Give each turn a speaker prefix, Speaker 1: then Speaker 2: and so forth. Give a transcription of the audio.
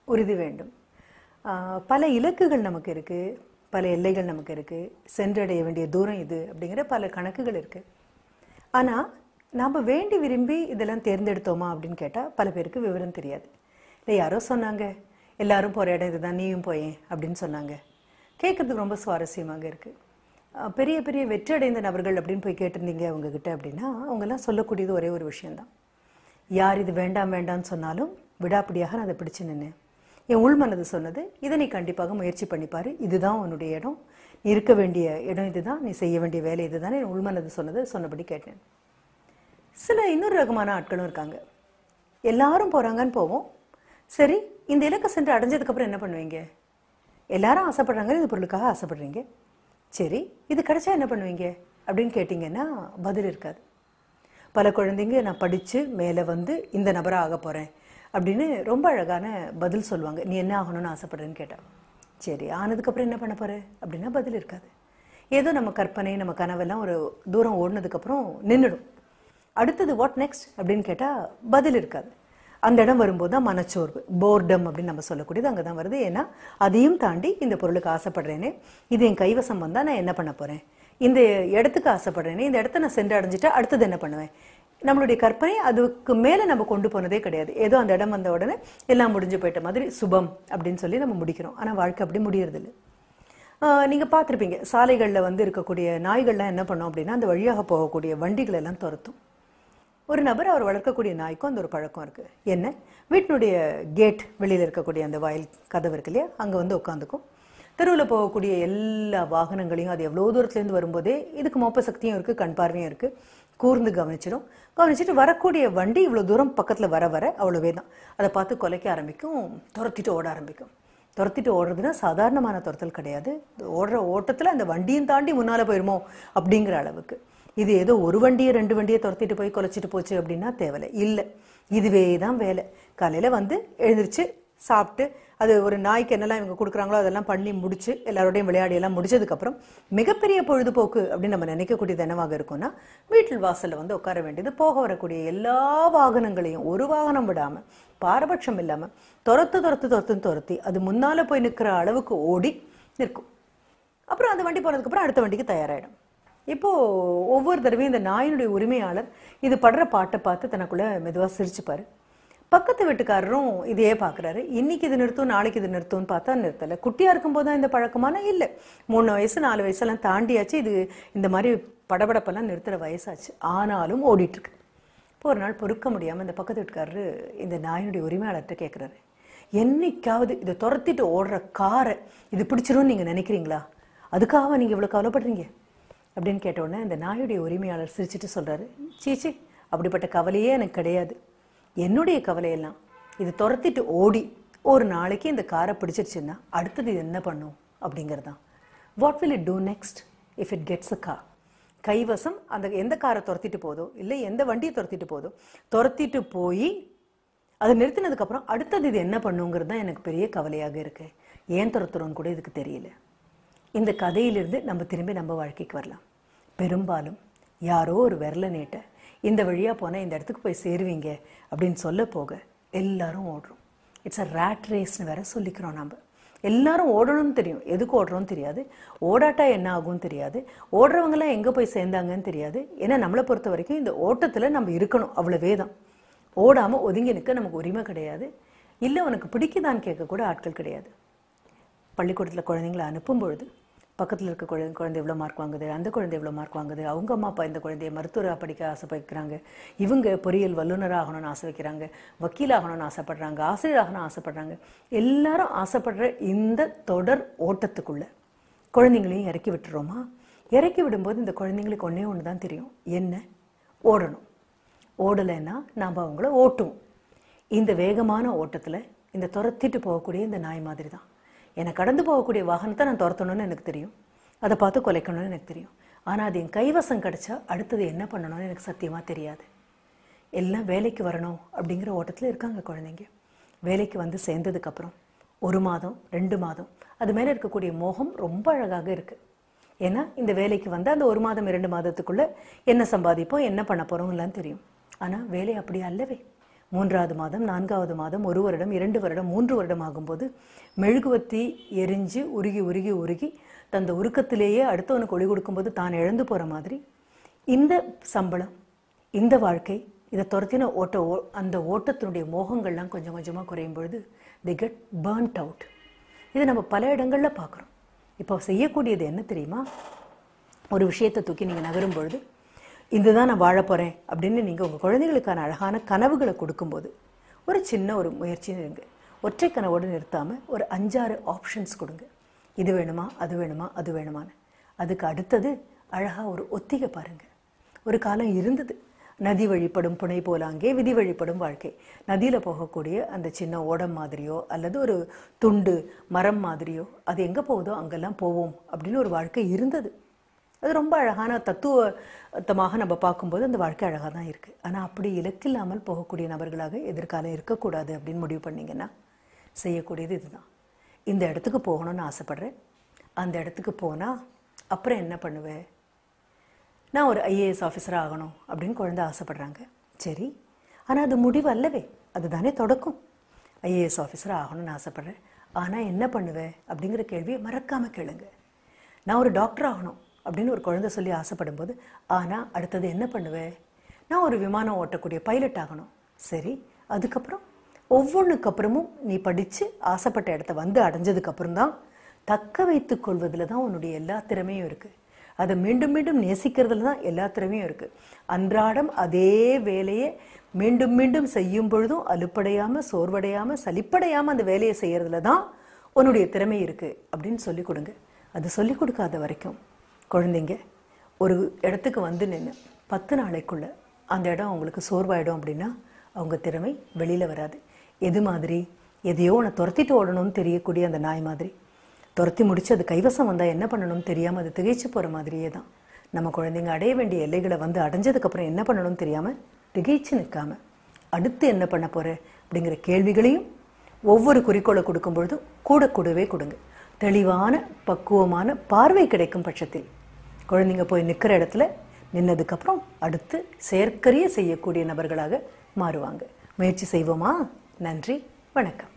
Speaker 1: உறுதி வேண்டும் ஆஹ் பல இலக்குகள் நமக்கு இருக்கு பல எல்லைகள் நமக்கு இருக்கு சென்றடைய வேண்டிய தூரம் இது அப்படிங்கிற பல கணக்குகள் இருக்கு ஆனா நாம வேண்டி விரும்பி இதெல்லாம் தேர்ந்தெடுத்தோமா அப்படின்னு கேட்டா பல பேருக்கு விவரம் தெரியாது இல்லை யாரோ சொன்னாங்க எல்லாரும் போற இடம் இதுதான் நீயும் போயேன் அப்படின்னு சொன்னாங்க கேட்கறதுக்கு ரொம்ப சுவாரஸ்யமாக இருக்கு அஹ் பெரிய பெரிய வெற்றி அடைந்த நபர்கள் அப்படின்னு போய் கேட்டிருந்தீங்க அவங்க கிட்ட அப்படின்னா அவங்கெல்லாம் சொல்லக்கூடியது ஒரே ஒரு விஷயம்தான் யார் இது வேண்டாம் வேண்டாம்னு சொன்னாலும் விடாப்பிடியாக நான் அதை பிடிச்சு நின்னேன் என் உள்மனது சொன்னது இதை நீ கண்டிப்பாக முயற்சி பண்ணிப்பாரு இதுதான் உன்னுடைய இடம் நீ இருக்க வேண்டிய இடம் இதுதான் நீ செய்ய வேண்டிய வேலை இதுதான் என் உள்மனது சொன்னது சொன்னபடி கேட்டேன் சில இன்னொரு ரகமான ஆட்களும் இருக்காங்க எல்லாரும் போறாங்கன்னு போவோம் சரி இந்த இலக்கை சென்று அடைஞ்சதுக்கு அப்புறம் என்ன பண்ணுவீங்க எல்லாரும் ஆசைப்படுறாங்க இந்த பொருளுக்காக ஆசைப்படுறீங்க சரி இது கிடைச்சா என்ன பண்ணுவீங்க அப்படின்னு கேட்டிங்கன்னா பதில் இருக்காது பல குழந்தைங்க நான் படித்து மேலே வந்து இந்த நபராக ஆக போகிறேன் அப்படின்னு ரொம்ப அழகான பதில் சொல்லுவாங்க நீ என்ன ஆகணும்னு ஆசைப்படுறேன்னு கேட்டா சரி ஆனதுக்கப்புறம் என்ன பண்ண போற அப்படின்னா பதில் இருக்காது ஏதோ நம்ம கற்பனை நம்ம கனவெல்லாம் ஒரு தூரம் ஓடினதுக்கப்புறம் நின்றுடும் அடுத்தது வாட் நெக்ஸ்ட் அப்படின்னு கேட்டால் பதில் இருக்காது அந்த இடம் வரும்போது தான் மனச்சோர்வு போர்டம் அப்படின்னு நம்ம சொல்லக்கூடியது அங்கே தான் வருது ஏன்னா அதையும் தாண்டி இந்த பொருளுக்கு ஆசைப்படுறேனே இது என் கைவசம் வந்தால் நான் என்ன பண்ண போகிறேன் இந்த இடத்துக்கு ஆசைப்படுறேனே இந்த இடத்த நான் சென்று அடைஞ்சிட்டா அடுத்தது என்ன பண்ணுவேன் நம்மளுடைய கற்பனை அதுக்கு மேலே நம்ம கொண்டு போனதே கிடையாது ஏதோ அந்த இடம் வந்த உடனே எல்லாம் முடிஞ்சு போயிட்ட மாதிரி சுபம் அப்படின்னு சொல்லி நம்ம முடிக்கிறோம் ஆனால் வாழ்க்கை அப்படி முடியறதில்ல ஆஹ் நீங்க பார்த்திருப்பீங்க சாலைகளில் வந்து இருக்கக்கூடிய நாய்கள்லாம் என்ன பண்ணோம் அப்படின்னா அந்த வழியாக போகக்கூடிய வண்டிகள் எல்லாம் துரத்தும் ஒரு நபர் அவர் வளர்க்கக்கூடிய நாய்க்கும் அந்த ஒரு பழக்கம் இருக்கு என்ன வீட்டினுடைய கேட் வெளியில இருக்கக்கூடிய அந்த வாயில் கதவு இருக்கு இல்லையா அங்க வந்து உட்காந்துக்கும் தெருவில் போகக்கூடிய எல்லா வாகனங்களையும் அது எவ்வளோ தூரத்துலேருந்து வரும்போதே இதுக்கு மோப்ப சக்தியும் இருக்கு கண் பார்வையும் இருக்கு கூர்ந்து கவனிச்சிடும் கவனிச்சிட்டு வரக்கூடிய வண்டி இவ்வளோ தூரம் பக்கத்தில் வர வர அவ்வளோவே தான் அதை பார்த்து கொலைக்க ஆரம்பிக்கும் துரத்திட்டு ஓட ஆரம்பிக்கும் துரத்திட்டு ஓடுறதுன்னா சாதாரணமான துரத்தல் கிடையாது ஓடுற ஓட்டத்தில் அந்த வண்டியும் தாண்டி முன்னால் போயிருமோ அப்படிங்கிற அளவுக்கு இது ஏதோ ஒரு வண்டியை ரெண்டு வண்டியை துரத்திட்டு போய் கொலைச்சிட்டு போச்சு அப்படின்னா தேவையில்லை இல்லை இதுவே தான் வேலை காலையில் வந்து எழுந்திரிச்சு சாப்பிட்டு அது ஒரு நாய்க்கு என்னெல்லாம் இவங்க கொடுக்குறாங்களோ அதெல்லாம் பண்ணி முடிச்சு எல்லாரோடையும் விளையாடி எல்லாம் முடிச்சதுக்கப்புறம் மிகப்பெரிய பொழுதுபோக்கு அப்படின்னு நம்ம நினைக்கக்கூடியது என்னவாக இருக்கும்னா வீட்டில் வாசல்ல வந்து உட்கார வேண்டியது போக வரக்கூடிய எல்லா வாகனங்களையும் ஒரு வாகனம் விடாம பாரபட்சம் இல்லாம துரத்து துரத்து துரத்துன்னு துரத்தி அது முன்னால போய் நிற்கிற அளவுக்கு ஓடி நிற்கும் அப்புறம் அந்த வண்டி போனதுக்கப்புறம் அடுத்த வண்டிக்கு தயாராகிடும் இப்போ ஒவ்வொரு தடவையும் இந்த நாயினுடைய உரிமையாளர் இது படுற பாட்டை பார்த்து தனக்குள்ள மெதுவாக சிரிச்சுப்பாரு பக்கத்து வீட்டுக்காரரும் இதையே பார்க்குறாரு இன்னைக்கு இது நிறுத்தும் நாளைக்கு இது நிறுத்தும்னு பார்த்தா நிறுத்தலை குட்டியாக இருக்கும்போது தான் இந்த பழக்கமான இல்லை மூணு வயசு நாலு வயசெல்லாம் தாண்டியாச்சு இது இந்த மாதிரி படபடப்பெல்லாம் நிறுத்துற வயசாச்சு ஆனாலும் ஓடிட்டு இருக்கு இப்போ ஒரு நாள் பொறுக்க முடியாமல் இந்த பக்கத்து வீட்டுக்காரரு இந்த நாயினுடைய உரிமையாளர்கிட்ட கேட்குறாரு என்னைக்காவது இதை துரத்திட்டு ஓடுற காரை இது பிடிச்சிரும்னு நீங்கள் நினைக்கிறீங்களா அதுக்காக நீங்கள் இவ்வளோ கவலைப்படுறீங்க அப்படின்னு கேட்ட உடனே இந்த நாயுடைய உரிமையாளர் சிரிச்சிட்டு சொல்றாரு சீச்சி அப்படிப்பட்ட கவலையே எனக்கு கிடையாது என்னுடைய கவலையெல்லாம் இது துரத்திட்டு ஓடி ஒரு நாளைக்கு இந்த காரை பிடிச்சிருச்சுன்னா அடுத்தது இது என்ன பண்ணும் அப்படிங்கிறதான் what will it do next if it gets a car கைவசம் அந்த எந்த காரை துரத்திட்டு போதோ இல்லை எந்த வண்டியை துரத்திட்டு போதோ துரத்திட்டு போய் அதை நிறுத்தினதுக்கு அப்புறம் அடுத்தது இது என்ன பண்ணுங்கிறது தான் எனக்கு பெரிய கவலையாக இருக்கு ஏன் துரத்துறோன்னு கூட இதுக்கு தெரியல இந்த கதையிலிருந்து நம்ம திரும்பி நம்ம வாழ்க்கைக்கு வரலாம் பெரும்பாலும் யாரோ ஒரு விரல நீட்ட இந்த வழியா போனா இந்த இடத்துக்கு போய் சேருவீங்க அப்படின்னு சொல்ல போக எல்லாரும் ஓடுறோம் இட்ஸ் அ ரேட் ரேஸ்னு வேற சொல்லிக்கிறோம் நம்ம எல்லாரும் ஓடணும்னு தெரியும் எதுக்கு ஓடுறோம்னு தெரியாது ஓடாட்டா என்ன ஆகும்னு தெரியாது ஓடுறவங்கலாம் எங்க போய் சேர்ந்தாங்கன்னு தெரியாது ஏன்னா நம்மளை பொறுத்த வரைக்கும் இந்த ஓட்டத்துல நம்ம இருக்கணும் அவ்வளவே தான் ஓடாம ஒதுங்கி நிற்க நமக்கு உரிமை கிடையாது இல்லை உனக்கு பிடிக்குதான்னு கேட்க கூட ஆட்கள் கிடையாது பள்ளிக்கூடத்தில் குழந்தைங்களை அனுப்பும் பொழுது பக்கத்தில் இருக்க குழந்தை குழந்தை எவ்வளோ மார்க் வாங்குது அந்த குழந்தை எவ்வளோ மார்க் வாங்குது அவங்க அம்மா அப்பா இந்த குழந்தைய மருத்துவராக படிக்க ஆசைப்படுறாங்க இவங்க பொறியியல் வல்லுநராக ஆகணும்னு ஆசை வைக்கிறாங்க வக்கீல் ஆகணும்னு ஆசைப்படுறாங்க ஆசிரியர் ஆகணும்னு ஆசைப்படுறாங்க எல்லாரும் ஆசைப்படுற இந்த தொடர் ஓட்டத்துக்குள்ள குழந்தைங்களையும் இறக்கி விட்டுறோமா இறக்கி விடும்போது இந்த குழந்தைங்களுக்கு ஒன்றே ஒன்று தான் தெரியும் என்ன ஓடணும் ஓடலைன்னா நாம் அவங்கள ஓட்டுவோம் இந்த வேகமான ஓட்டத்தில் இந்த துரத்திட்டு போகக்கூடிய இந்த நாய் மாதிரி தான் என்னை கடந்து போகக்கூடிய வாகனத்தை நான் துரத்தணும்னு எனக்கு தெரியும் அதை பார்த்து குலைக்கணும்னு எனக்கு தெரியும் ஆனால் அது என் கைவசம் கிடைச்சா அடுத்தது என்ன பண்ணணும்னு எனக்கு சத்தியமாக தெரியாது எல்லாம் வேலைக்கு வரணும் அப்படிங்கிற ஓட்டத்தில் இருக்காங்க குழந்தைங்க வேலைக்கு வந்து சேர்ந்ததுக்கப்புறம் ஒரு மாதம் ரெண்டு மாதம் அது மேலே இருக்கக்கூடிய மோகம் ரொம்ப அழகாக இருக்குது ஏன்னா இந்த வேலைக்கு வந்து அந்த ஒரு மாதம் இரண்டு மாதத்துக்குள்ள என்ன சம்பாதிப்போம் என்ன பண்ண போகிறோம்லாம் தெரியும் ஆனால் வேலை அப்படி அல்லவே மூன்றாவது மாதம் நான்காவது மாதம் ஒரு வருடம் இரண்டு வருடம் மூன்று வருடம் ஆகும்போது மெழுகுவத்தி எரிஞ்சு உருகி உருகி உருகி தந்த உருக்கத்திலேயே அடுத்தவனுக்கு ஒளி கொடுக்கும்போது தான் இழந்து போகிற மாதிரி இந்த சம்பளம் இந்த வாழ்க்கை இதை துரத்தின ஓட்ட ஓ அந்த ஓட்டத்தினுடைய மோகங்கள்லாம் கொஞ்சம் கொஞ்சமாக குறையும் பொழுது தி கெட் burnt அவுட் இது நம்ம பல இடங்களில் பார்க்குறோம் இப்போ செய்யக்கூடியது என்ன தெரியுமா ஒரு விஷயத்தை தூக்கி நீங்கள் நகரும் பொழுது இதுதான் நான் வாழப் போகிறேன் அப்படின்னு நீங்கள் உங்கள் குழந்தைகளுக்கான அழகான கனவுகளை கொடுக்கும்போது ஒரு சின்ன ஒரு முயற்சி இருங்க ஒற்றை கனவோடு நிறுத்தாமல் ஒரு அஞ்சாறு ஆப்ஷன்ஸ் கொடுங்க இது வேணுமா அது வேணுமா அது வேணுமான்னு அதுக்கு அடுத்தது அழகாக ஒரு ஒத்திகை பாருங்க ஒரு காலம் இருந்தது நதி வழிபடும் புனை போல அங்கே விதி வழிபடும் வாழ்க்கை நதியில் போகக்கூடிய அந்த சின்ன ஓடம் மாதிரியோ அல்லது ஒரு துண்டு மரம் மாதிரியோ அது எங்கே போகுதோ அங்கெல்லாம் போவோம் அப்படின்னு ஒரு வாழ்க்கை இருந்தது அது ரொம்ப அழகான தத்துவத்தமாக நம்ம பார்க்கும்போது அந்த வாழ்க்கை அழகாக தான் இருக்குது ஆனால் அப்படி இலக்கில்லாமல் போகக்கூடிய நபர்களாக எதிர்காலம் இருக்கக்கூடாது அப்படின்னு முடிவு பண்ணீங்கன்னா செய்யக்கூடியது இதுதான் இந்த இடத்துக்கு போகணும்னு ஆசைப்பட்றேன் அந்த இடத்துக்கு போனால் அப்புறம் என்ன பண்ணுவேன் நான் ஒரு ஐஏஎஸ் ஆஃபீஸராக ஆகணும் அப்படின்னு குழந்தை ஆசைப்படுறாங்க சரி ஆனால் அது முடிவு அல்லவே அதுதானே தொடக்கம் ஐஏஎஸ் ஆஃபீஸராக ஆகணும்னு ஆசைப்படுறேன் ஆனால் என்ன பண்ணுவேன் அப்படிங்கிற கேள்வியை மறக்காமல் கேளுங்க நான் ஒரு டாக்டர் ஆகணும் அப்படின்னு ஒரு குழந்தை சொல்லி ஆசைப்படும் போது ஆனால் அடுத்தது என்ன பண்ணுவேன் நான் ஒரு விமானம் ஓட்டக்கூடிய பைலட் ஆகணும் சரி அதுக்கப்புறம் ஒவ்வொன்றுக்கு அப்புறமும் நீ படித்து ஆசைப்பட்ட இடத்த வந்து அடைஞ்சதுக்கப்புறம் தான் தக்க வைத்துக் கொள்வதில் தான் உன்னுடைய எல்லா திறமையும் இருக்குது அதை மீண்டும் மீண்டும் நேசிக்கிறதுல தான் எல்லா திறமையும் இருக்குது அன்றாடம் அதே வேலையை மீண்டும் மீண்டும் செய்யும் பொழுதும் அலுப்படையாமல் சோர்வடையாமல் சலிப்படையாமல் அந்த வேலையை செய்யறதுல தான் உன்னுடைய திறமை இருக்குது அப்படின்னு சொல்லி கொடுங்க அது சொல்லி கொடுக்காத வரைக்கும் குழந்தைங்க ஒரு இடத்துக்கு வந்து நின்று பத்து நாளைக்குள்ள அந்த இடம் அவங்களுக்கு சோர்வாயிடும் அப்படின்னா அவங்க திறமை வெளியில் வராது எது மாதிரி எதையோ உன்னை துரத்திட்டு ஓடணும்னு தெரியக்கூடிய அந்த நாய் மாதிரி துரத்தி முடிச்சு அது கைவசம் வந்தால் என்ன பண்ணணும்னு தெரியாமல் அது திகைச்சு போகிற மாதிரியே தான் நம்ம குழந்தைங்க அடைய வேண்டிய எல்லைகளை வந்து அடைஞ்சதுக்கப்புறம் என்ன பண்ணணும்னு தெரியாமல் திகைச்சு நிற்காம அடுத்து என்ன பண்ண போகிற அப்படிங்கிற கேள்விகளையும் ஒவ்வொரு குறிக்கோளை கொடுக்கும் பொழுதும் கூட கூடவே கொடுங்க தெளிவான பக்குவமான பார்வை கிடைக்கும் பட்சத்தில் குழந்தைங்க போய் நிற்கிற இடத்துல நின்னதுக்கப்புறம் அடுத்து செயற்கரிய செய்யக்கூடிய நபர்களாக மாறுவாங்க முயற்சி செய்வோமா நன்றி வணக்கம்